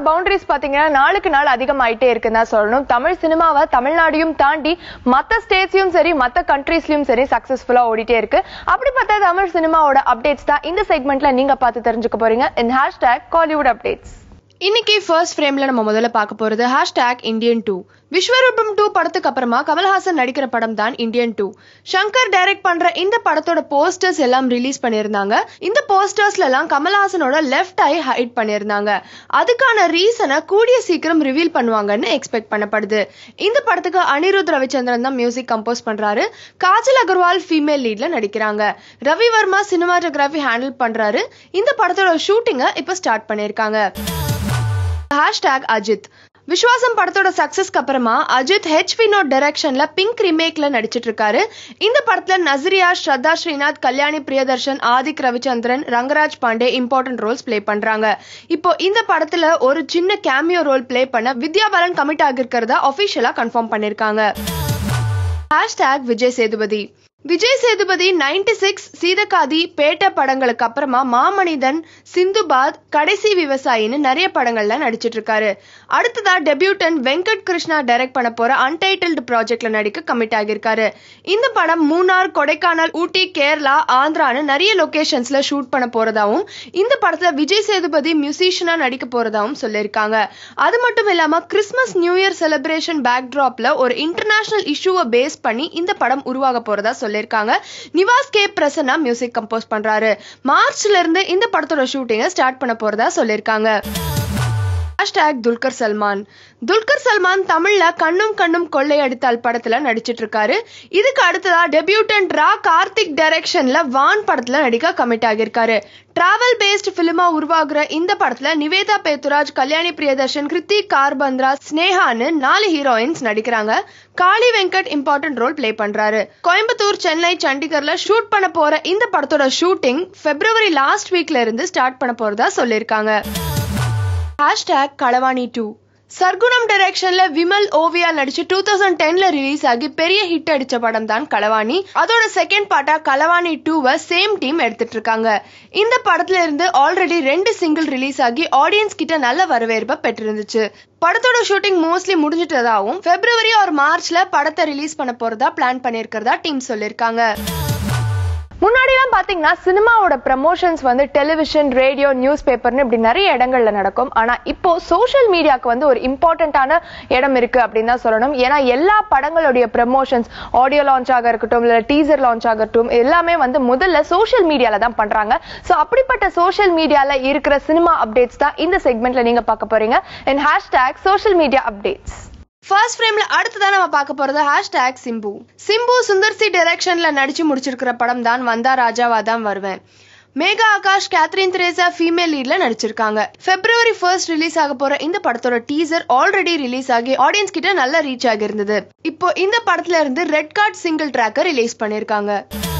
boundaries பாத்தீங்கன்னா நாளுக்கு நாள் அதிகமாயிட்டே இருக்குன்னு தான் சொல்லணும் தமிழ் சினிமாவை தமிழ்நாடையும் தாண்டி மத்த ஸ்டேட்ஸையும் சரி மத்த கண்ட்ரீஸ்லயும் சரி சக்சஸ்ஃபுல்லா ஓடிட்டே இருக்கு அப்படி பார்த்தா தமிழ் சினிமாவோட அப்டேட்ஸ் தான் இந்த செக்மெண்ட்ல நீங்க பார்த்து தெரிஞ்சுக்க போறீங்க இன் ஹேஷ்டேக் காலிவுட் அப்டேட்ஸ் இன்னைக்கு ஃபர்ஸ்ட் ஃப்ரேம்ல நம்ம முதல்ல பார்க்க போறது hashtag Indian two Vishwaroopam two படத்துக்கு அப்புறமா கமல்ஹாசன் நடிக்கிற படம் தான் இந்தியன் டூ சங்கர் டைரக்ட் பண்ற இந்த படத்தோட போஸ்டர்ஸ் எல்லாம் ரிலீஸ் பண்ணியிருந்தாங்க இந்த போஸ்டர்ஸ்ல எல்லாம் கமல்ஹாசனோட லெஃப்ட் ஐ ஹைட் பண்ணியிருந்தாங்க அதுக்கான ரீசனை கூடிய சீக்கிரம் ரிவீல் பண்ணுவாங்கன்னு எக்ஸ்பெக்ட் பண்ணப்படுது இந்த படத்துக்கு அனிருத் ரவிச்சந்திரன் தான் மியூசிக் கம்போஸ் பண்றாரு காஜல் அகர்வால் ஃபீமேல் லீட்ல நடிக்கிறாங்க ரவி வர்மா சினிமாட்டோகிராஃபி ஹேண்டில் பண்றாரு இந்த படத்தோட ஷூட்டிங்கை இப்போ ஸ்டார்ட் பண்ணியிருக்காங்க ஹேஷ்டேக் அஜித் விஸ்வாசம் படத்தோட சக்சஸ்க்கு அப்புறமா அஜித் ஹெச் வினோட் டைரக்ஷன்ல பிங்க் ரிமேக்ல நடிச்சிட்டு இருக்காரு இந்த படத்துல Nazriya Shraddha Srinath Kalyani Priyadarshan Aadhik Ravichandran Rangaraj Pandey important roles play பண்றாங்க இப்போ இந்த படத்துல ஒரு சின்ன கேமியோ ரோல் ப்ளே பண்ண வித்யா பாலன் கமிட் ஆகிருக்கிறதா அபிஷியலா கன்ஃபார்ம் பண்ணிருக்காங்க hashtag Vijay Sethupathi Vijay Sethupathi ninety six Seethakaathi Petta படங்களுக்கு அப்புறமா மாமனிதன் சிந்துபாத் கடைசி விவசாயின்னு நிறைய படங்கள்ல நடிச்சிட்டு இருக்காரு அடுத்ததா டெபியூட்டன் வெங்கட் கிருஷ்ணா டைரக்ட் பண்ண போற அன்டைட்டில்டு ப்ராஜெக்ட்ல நடிக்க கமிட் ஆகியிருக்காரு இந்த படம் மூணார் கொடைக்கானல் ஊட்டி கேரளா ஆந்திரான்னு நிறைய லொகேஷன்ஸ்ல ஷூட் பண்ண போறதாவும் இந்த படத்துல விஜய் சேதுபதி மியூசிஷியனா நடிக்க போறதாவும் சொல்லியிருக்காங்க அது மட்டும் இல்லாம கிறிஸ்மஸ் நியூ இயர் செலிப்ரேஷன் பேக்ட்ராப்ல ஒரு இன்டர்நேஷனல் இஷ்யூவை பேஸ் பண்ணி இந்த படம் உருவாக போறதா சொல்லியிருக்காங்க Nivas K Prasanna music compose பண்றாரு மார்ச்ல இருந்து இந்த படத்தோட ஷூட்டிங்கை ஸ்டார்ட் பண்ண போறதா சொல்லியிருக்காங்க ஹேஷ்டேக் துல்கர் சல்மான் துல்கர் சல்மான் தமிழ்ல கண்ணும் கண்ணும் கொள்ளையடித்தால் படத்துல நடிச்சிட்டு இருக்காரு இதுக்கு அடுத்ததா டெபியூட்டன்ட் ரா கார்த்திக் டைரக்ஷன்ல வான் படத்துல நடிக்க கமிட் ஆகியிருக்காரு டிராவல் பேஸ்ட் பிலிமா உருவாகுற இந்த படத்துல நிவேதா பேத்துராஜ் கல்யாணி பிரியதர்ஷன் கிருத்திக் கார்பந்த்ரா ஸ்னேகான்னு நாலு ஹீரோயின்ஸ் நடிக்கிறாங்க Kaali Venkat important role play பண்றாரு கோயம்புத்தூர் சென்னை சண்டிகர்ல ஷூட் பண்ண போற இந்த படத்தோட ஷூட்டிங் பிப்ரவரி லாஸ்ட் வீக்ல இருந்து ஸ்டார்ட் பண்ண போறதா சொல்லியிருக்காங்க ஹேஷ்டேக் களவாணி டூ சர்க்குணம் டைரக்ஷன்ல விமல் ஓவியா நடிச்சு டூ தௌசண்ட் டென்ல ரிலீஸ் ஆகி பெரிய ஹிட் அடிச்ச படம் தான் களவாணி அதோட செகண்ட் பார்ட்டா களவாணி டூவை சேம் டீம் எடுத்துட்டு இருக்காங்க இந்த படத்துல இருந்து ஆல்ரெடி ரெண்டு சிங்கிள் ரிலீஸ் ஆகி ஆடியன்ஸ் கிட்ட நல்ல வரவேற்பை பெற்றிருந்துச்சு படத்தோட ஷூட்டிங் மோஸ்ட்லி முடிஞ்சிட்டதாகவும் பிப்ரவரி ஒரு மார்ச்ல படத்தை ரிலீஸ் பண்ண போறதா பிளான் பண்ணிருக்கிறதா டீம் சொல்லியிருக்காங்க முன்னாடிலாம் பாத்தீங்கன்னா சினிமாவோட ப்ரமோஷன்ஸ் வந்து டெலிவிஷன் ரேடியோ நியூஸ் பேப்பர்னு இப்படி நிறைய இடங்கள்ல நடக்கும் ஆனா இப்போ சோஷியல் மீடியாவுக்கு வந்து ஒரு இம்பார்ட்டன்டான இடம் இருக்கு அப்படின்னு தான் சொல்லணும் ஏன்னா எல்லா படங்களுடைய ப்ரமோஷன்ஸ் ஆடியோ லான்ச் ஆக இருக்கட்டும் இல்ல டீசர் லான்ச் ஆகட்டும் எல்லாமே வந்து முதல்ல சோஷியல் மீடியால தான் பண்றாங்க சோ அப்படிப்பட்ட சோஷியல் மீடியால இருக்கிற சினிமா அப்டேட்ஸ் தான் இந்த செக்மெண்ட்ல நீங்க பார்க்க போறீங்க in hashtag social media updates first ஃப்ரேம்ல அடுத்ததான் நம்ம பார்க்க போறது ஹேஷ்டேக் சிம்பு சிம்பு சுந்தர் சி டைரக்ஷன்ல நடிச்சு முடிச்சிருக்கிற படம் தான் வந்தா ராஜாவா தான் வருவேன் மேகா ஆகாஷ் கேத்ரின் திரேசா ஃபீமேல் லீட்ல நடிச்சிருக்காங்க பிப்ரவரி ஃபர்ஸ்ட் ரிலீஸ் ஆக போற இந்த படத்தோட டீசர் ஆல்ரெடி ரிலீஸ் ஆகி ஆடியன்ஸ் கிட்ட நல்லா ரீச் ஆகியிருந்தது இப்போ இந்த படத்துல இருந்து ரெட் கார்ட் சிங்கிள் ட்ராக்கை ரிலீஸ் பண்ணிருக்காங்க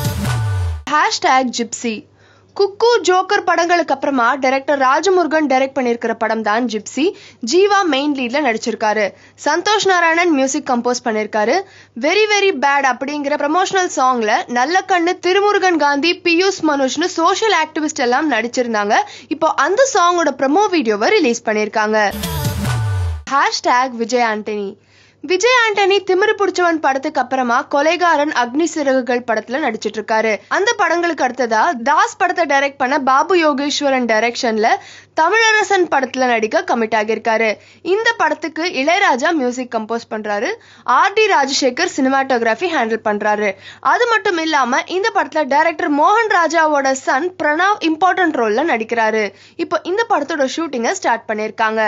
ஹேஷ்டேக் ஜிப்சி குக்கு ஜோக்கர் படங்களுக்கு அப்புறமா டைரக்டர் ராஜமுருகன் டைரக்ட் பண்ணியிருக்கிற படம் தான் ஜிப்சி ஜீவா மெயின் லீட்ல நடிச்சிருக்காரு சந்தோஷ் நாராயணன் மியூசிக் கம்போஸ் பண்ணியிருக்காரு வெரி வெரி பேட் அப்படிங்கிற ப்ரமோஷனல் சாங்ல நல்ல கண்ணு திருமுருகன் காந்தி பியூஷ் மனுஷ்னு சோஷியல் ஆக்டிவிஸ்ட் எல்லாம் நடிச்சிருந்தாங்க இப்போ அந்த சாங்கோட ப்ரமோ வீடியோவை ரிலீஸ் பண்ணியிருக்காங்க ஹேஷ்டேக் விஜய் ஆண்டனி விஜய் ஆண்டனி திமிரு பிடிச்சவன் படத்துக்கு அப்புறமா கொலைகாரன் அக்னி சிறகுகள் படத்துல நடிச்சிட்டு இருக்காரு அந்த படங்களுக்கு அடுத்ததா தாஸ் படத்தை டைரக்ட் பண்ண பாபு யோகேஸ்வரன் டைரக்ஷன்ல தமிழரசன் படத்துல நடிக்க கமிட் ஆகியிருக்காரு இந்த படத்துக்கு இளையராஜா மியூசிக் கம்போஸ் பண்றாரு R D Rajasekhar cinematography handle பண்றாரு அது மட்டும் இல்லாம இந்த படத்துல டைரக்டர் மோகன் ராஜாவோட சன் பிரணவ் இம்பார்ட்டன்ட் ரோல்ல நடிக்கிறாரு இப்போ இந்த படத்தோட ஷூட்டிங்கை ஸ்டார்ட் பண்ணிருக்காங்க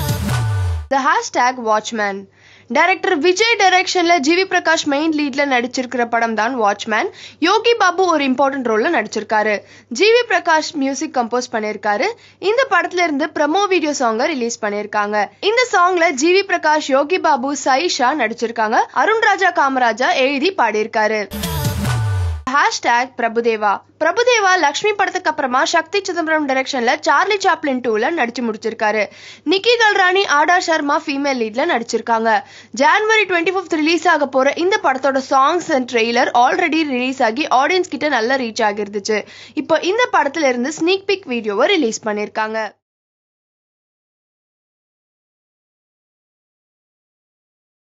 the hashtag watchman director Vijay டைரக்ஷன்ல ஜிவி பிரகாஷ் மெயின் லீட்ல நடிச்சிருக்கிற படம் தான் வாட்ச்மேன் யோகி பாபு ஒரு இம்பார்ட்டன்ட் ரோல்ல நடிச்சிருக்காரு ஜிவி பிரகாஷ் மியூசிக் கம்போஸ் பண்ணிருக்காரு இந்த படத்துல இருந்து ப்ரமோ வீடியோ சாங்க ரிலீஸ் பண்ணிருக்காங்க இந்த சாங்ல ஜிவி பிரகாஷ் யோகி பாபு சைஷா நடிச்சிருக்காங்க அருண் ராஜா காமராஜா எழுதி பாடியிருக்காரு ஹேஷ்டேக் பிரபுதேவா பிரபுதேவா லக்ஷ்மி படத்துக்கு அப்புறமா சக்தி சிதம்பரம் டைரக்ஷன்ல சார்லி சாப்ளின் டூல நடிச்சு முடிச்சிருக்காரு நிக்கி கல்ராணி ஆடா சர்மா ஃபீமேல் லீட்ல நடிச்சிருக்காங்க ஜான்வரி டுவெண்ட்டி ஃபிஃப்த் ரிலீஸ் ஆக போற இந்த படத்தோட songs and trailer already release ஆகி ஆடியன்ஸ் கிட்ட நல்லா ரீச் ஆகிருந்துச்சு இப்போ இந்த படத்துல இருந்து ஸ்னீக் பிக் வீடியோவை ரிலீஸ் பண்ணிருக்காங்க